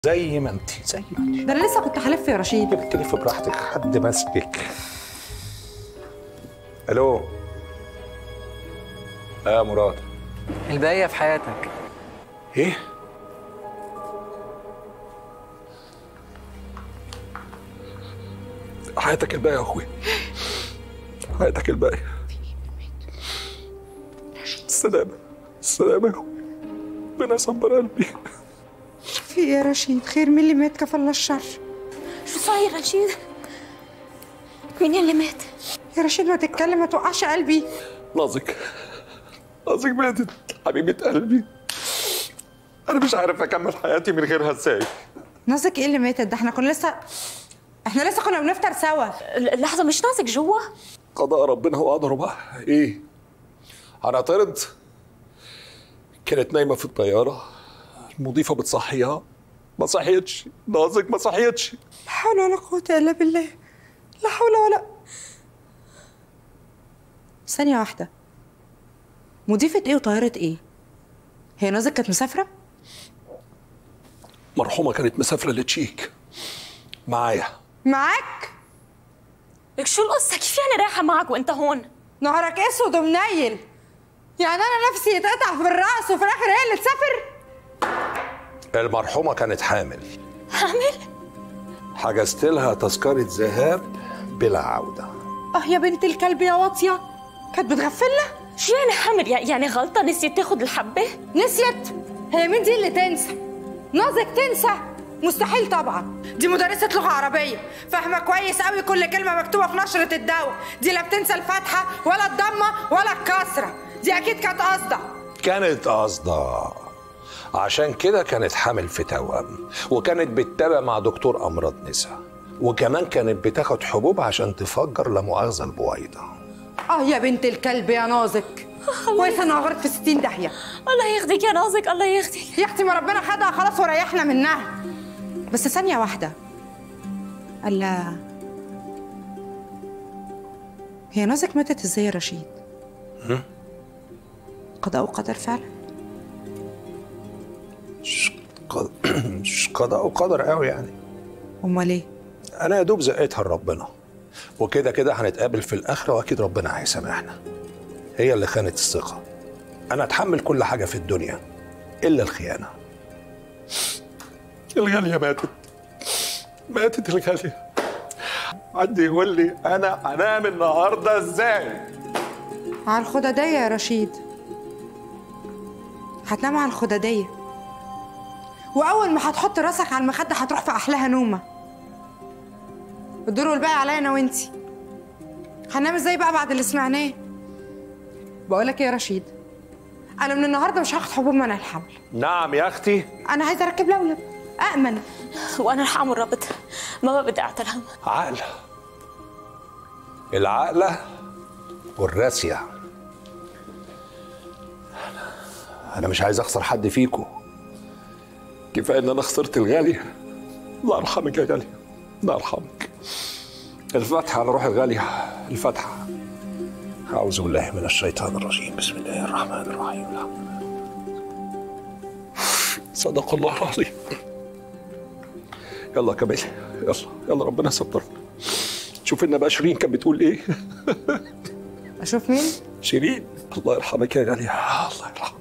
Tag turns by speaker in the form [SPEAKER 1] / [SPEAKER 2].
[SPEAKER 1] زي ما انت زي ما انت
[SPEAKER 2] ده انا لسه كنت هلف يا رشيد
[SPEAKER 1] تلف براحتك حد ماسكك الو اه يا مراد
[SPEAKER 3] الباقية في حياتك
[SPEAKER 1] ايه حياتك الباقية يا اخوي حياتك الباقية السلامة السلامة يا اخوي ربنا يصبر قلبي
[SPEAKER 2] في ايه يا رشيد خير مين اللي مات كفى الله الشر
[SPEAKER 4] شو صاير رشيد؟ مين اللي مات؟
[SPEAKER 2] يا رشيد ما تتكلم ما توقعش قلبي
[SPEAKER 1] نازك نازك ماتت حبيبة قلبي أنا مش عارف أكمل حياتي من غيرها إزاي
[SPEAKER 2] نازك ايه اللي ماتت ده احنا كنا لسه احنا لسه كنا بنفطر سوا
[SPEAKER 4] ل- لحظة مش نازك جوا؟
[SPEAKER 1] قضاء ربنا وقدره بقى إيه؟ هنعترض كانت نايمة في الطيارة المضيفة بتصحيها ما صحيتش نازك ما صحيتش
[SPEAKER 2] لا حول ولا قوة الا بالله لا حول ولا ثانية واحدة مضيفة ايه وطيارة ايه؟ هي نازك كانت مسافرة؟
[SPEAKER 1] مرحومة كانت مسافرة لتشيك معايا
[SPEAKER 2] معاك؟
[SPEAKER 4] لك شو القصة؟ كيف يعني رايحة معك وأنت هون؟
[SPEAKER 2] نهارك اسود ومنيل يعني انا نفسي يتقطع في الراس وفي الاخر هي اللي تسافر
[SPEAKER 1] المرحومة كانت حامل
[SPEAKER 4] حامل؟
[SPEAKER 1] حجزت لها تذكرة ذهاب بلا عودة
[SPEAKER 2] اه يا بنت الكلب يا واطية كانت بتغفلنا
[SPEAKER 4] شو يعني حامل؟ يع- يعني غلطة نسيت تاخد الحبة؟
[SPEAKER 2] نسيت هي مين دي اللي تنسى نازك تنسى مستحيل طبعا دي مدرسة لغة عربية فاهمة كويس قوي كل كلمة مكتوبة في نشرة الدواء دي لا بتنسى الفتحة ولا الضمة ولا الكسرة دي أكيد كانت قصدها
[SPEAKER 1] كانت قصدها عشان كده كانت حامل في توأم وكانت بتتابع مع دكتور أمراض نساء وكمان كانت بتاخد حبوب عشان تفجر لا مؤاخذة البويضة
[SPEAKER 2] اه يا بنت الكلب يا نازك كويس انا غلط في 60 داهية
[SPEAKER 4] الله ياخدك يا نازك الله ياخدك
[SPEAKER 2] يا اختي ما ربنا خدها خلاص وريحنا منها بس ثانية واحدة ألا هي نازك ماتت ازاي يا رشيد؟ قضاء وقدر فعلا
[SPEAKER 1] مش قد- مش قضاء وقدر قوي يعني
[SPEAKER 2] امال ايه؟
[SPEAKER 1] أنا يا دوب زقيتها لربنا وكده كده هنتقابل في الآخرة وأكيد ربنا هيسامحنا هي اللي خانت الثقة أنا أتحمل كل حاجة في الدنيا إلا الخيانة الغالية ماتت ماتت الغالية حد يقول لي أنا أنام النهاردة إزاي؟
[SPEAKER 2] على الخدادية يا رشيد هتنام على الخدادية وأول ما هتحط راسك على المخدة هتروح في أحلاها نومة الدور والباقي عليا أنا وإنتي هننام إزاي بقى بعد اللي سمعناه بقولك إيه يا رشيد أنا من النهاردة مش هاخد حبوب منع الحمل
[SPEAKER 1] نعم يا أختي
[SPEAKER 2] أنا عايزة أركب لولب أأمن
[SPEAKER 4] وأنا رح أعمل ربط ما بقى بدي أعترهم
[SPEAKER 1] عقل العقلة والراسية أنا مش عايز أخسر حد فيكم كفاية إن أنا خسرت الغالية الله يرحمك يا غالية الله يرحمك الفاتحة على روح الغالية الفاتحة أعوذ بالله من الشيطان الرجيم بسم الله الرحمن الرحيم الحمد لله صدق الله العظيم يلا كمل يلا يلا ربنا يسترنا شوف لنا بقى شيرين كانت بتقول ايه
[SPEAKER 2] أشوف مين؟
[SPEAKER 1] شيرين الله يرحمك يا غالية الله يرحمك